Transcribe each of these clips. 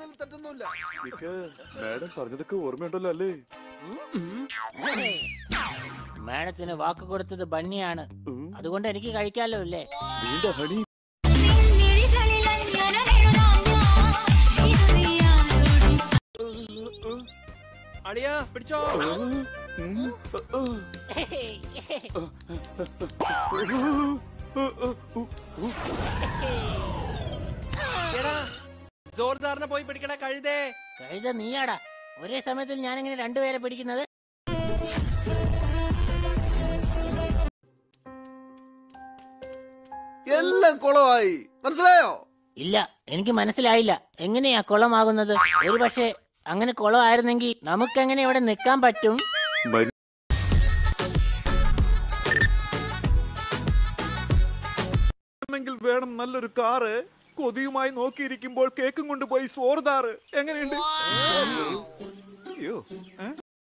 പറയുന്നതിൽ തെറ്റൊന്നുമില്ല മാഡം പറഞ്ഞതൊക്കെ ഓർമ്മയുണ്ടല്ലോ അല്ലേ മാഡത്തിന് വാക്ക് കൊടുത്തത് ബണ്ണിയാണ് അതുകൊണ്ട് എനിക്ക് കഴിക്കാലോ അല്ലേ വീണ്ട ഹണി അളിയാ പിടിച്ചോ എടാ ജോർദാറിനെ പോയി പിടിക്കണ കഴുതേ കഴുത നീയാടാ ഒരേ സമയത്തിൽ ഞാനിങ്ങനെ രണ്ടുപേരെ പിടിക്കുന്നത് എല്ലാം കുളമായി മനസ്സിലായോ ഇല്ല എനിക്ക് മനസ്സിലായില്ല എങ്ങനെയാ കുളമാകുന്നത് ഒരു പക്ഷേ അങ്ങനെ കുളമായിരുന്നെങ്കിൽ നമുക്കെങ്ങനെ ഇവിടെ നിൽക്കാൻ പറ്റും െങ്കിൽ വേണം നല്ലൊരു കാറ് കൊതിയുമായി നോക്കിയിരിക്കുമ്പോൾ കേക്കും കൊണ്ടുപോയി സോർദാറ് എങ്ങനെയുണ്ട് അയ്യോ ഏ?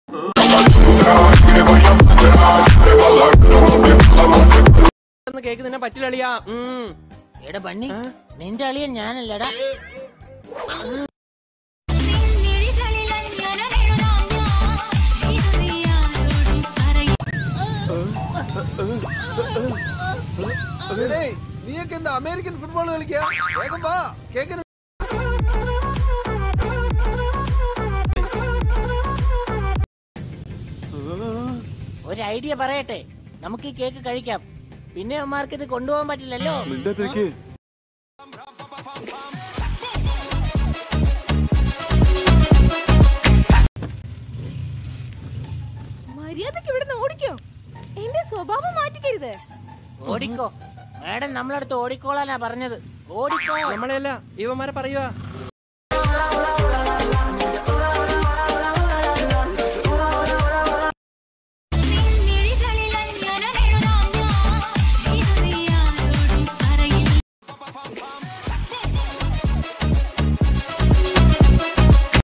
ഒന്ന് കേക്ക് നിന്നെ പറ്റില്ല അളിയാ ഉം. എടാ ബണ്ണി നിന്റെ അളിയൻ ഞാനല്ലടാ ഏയ്, നീയൊക്കെ എന്താ അമേരിക്കൻ ഫുട്ബോൾ കളിക്കാ വേഗം വാ കേക്കിന് ഒരു ഐഡിയ പറയട്ടെ നമുക്ക് ഈ കേക്ക് കഴിക്കാം പിന്നെ അമ്മമാർക്ക് ഇത് കൊണ്ടുപോകാൻ പറ്റില്ലല്ലോ മിണ്ടാതിരിക്ക്. മര്യാദക്ക് ഇവിടുന്ന് ഓടിക്കോ എന്റെ സ്വഭാവം മാറ്റിക്കരുത് ഓടിക്കോ മാഡം നമ്മളടുത്ത് ഓടിക്കോളാനാ പറഞ്ഞത് ഓടിക്കോ നമ്മളെയല്ല ഇവന്മാരെ പറയുവാ